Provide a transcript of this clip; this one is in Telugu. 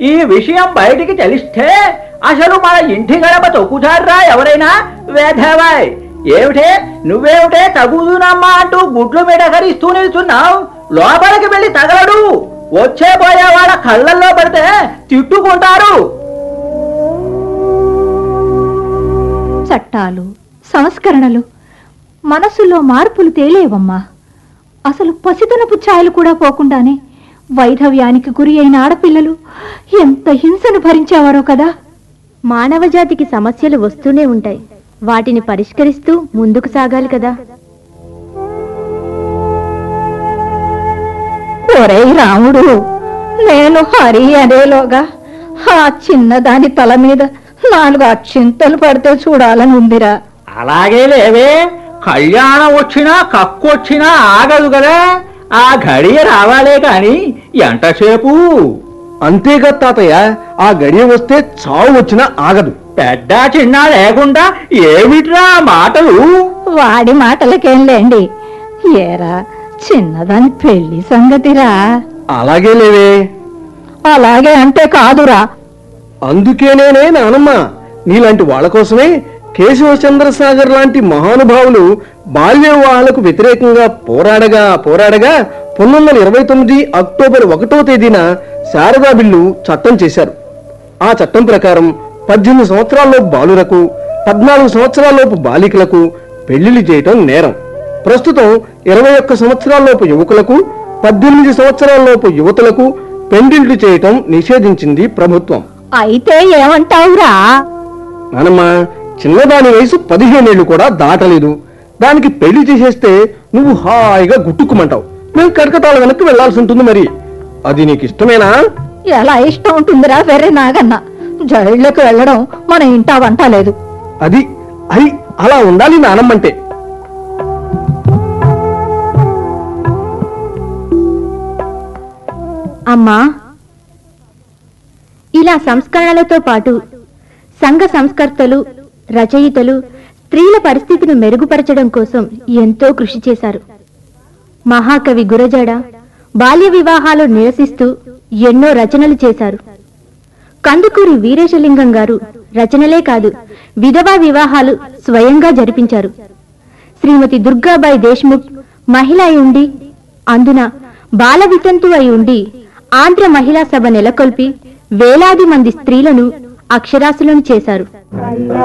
ఈ విషయం బయటికి తెలిస్తే అసలు మన ఇంటి గడప తొక్కుతారా ఎవరైనా వేధవాయ్ ఏమిటే నువ్వేమిటే తగుదునమ్మా అంటూ గుడ్లు మెడగరిస్తూ నిల్చున్నావు లోపలికి వెళ్ళి తగలడు వచ్చే పోయే వాళ్ళ కళ్ళల్లో పడితే తిట్టుకుంటారు చట్టాలు సంస్కరణలు మనసులో మార్పులు తేలేవమ్మా అసలు పసితనపు ఛాయలు కూడా పోకుండానే వైధవ్యానికి గురి అయిన ఆడపిల్లలు ఎంత హింసను భరించేవారో కదా మానవజాతికి సమస్యలు వస్తూనే ఉంటాయి వాటిని పరిష్కరిస్తూ ముందుకు సాగాలి కదా ఒరేయ్ రాముడు నేను హరి అనేలోగా ఆ చిన్నదాని తల మీద నాలుగు అక్షింతలు పడితే చూడాలని ఉందిరా అలాగే లేవే కళ్యాణం వచ్చినా కక్కు వచ్చినా ఆగదు కదా ఆ ఘడియ రావాలే కాని ఎంతసేపు అంతేగా తాతయ్య ఆ గడియ వస్తే చావు వచ్చినా ఆగదు పెద్ద చిన్న లేకుండా ఏమిట్రా మాటలు వాడి మాటలకేం లేండి ఏరా చిన్నదాని పెళ్లి సంగతిరా అలాగే లేవే అలాగే అంటే కాదురా అందుకేనేనే నానమ్మ నీలాంటి వాళ్ళ కోసమే కేశవ సాగర్ లాంటి మహానుభావులు బాల్య వివాహాలకు వ్యతిరేకంగా పోరాడగా పోరాడగా పంతొమ్మిది వందల ఇరవై తొమ్మిది అక్టోబర్ ఒకటో తేదీన శారదా బిల్లు చట్టం చేశారు ఆ చట్టం ప్రకారం పద్దెనిమిది సంవత్సరాల్లోపు బాలురకు పద్నాలుగు సంవత్సరాల్లోపు బాలికలకు పెళ్లిళ్లు చేయటం నేరం ప్రస్తుతం ఇరవై ఒక్క సంవత్సరాల్లోపు యువకులకు పద్దెనిమిది సంవత్సరాల్లోపు యువతులకు పెళ్లిళ్లు చేయటం నిషేధించింది ప్రభుత్వం అయితే ఏమంటావురా నానమ్మ చిన్నదాని వయసు పదిహేనేళ్లు కూడా దాటలేదు దానికి పెళ్లి చేసేస్తే నువ్వు హాయిగా గుట్టుకుమంటావు మేము కడకతాల వెనక్కి వెళ్లాల్సి ఉంటుంది మరి అది నీకు ఇష్టమేనా ఎలా ఇష్టం ఉంటుందిరా వెర్రి నాగన్న జైళ్ళకి వెళ్ళడం మన ఇంటా వంట లేదు అది అది అలా ఉండాలి నానమ్మంటే అమ్మా ఇలా సంస్కరణలతో పాటు సంఘ సంస్కర్తలు రచయితలు స్త్రీల పరిస్థితిని మెరుగుపరచడం కోసం ఎంతో కృషి చేశారు మహాకవి గురజాడ బాల్య వివాహాలు నిరసిస్తూ ఎన్నో రచనలు చేశారు కందుకూరి వీరేశలింగం గారు రచనలే కాదు విధవా వివాహాలు స్వయంగా జరిపించారు శ్రీమతి దుర్గాబాయి దేశ్ముఖ్ మహిళ అయి ఉండి అందున బాల వితంతు అయి ఉండి ఆంధ్ర మహిళా సభ నెలకొల్పి వేలాది మంది స్త్రీలను అక్షరాస్యులను చేశారు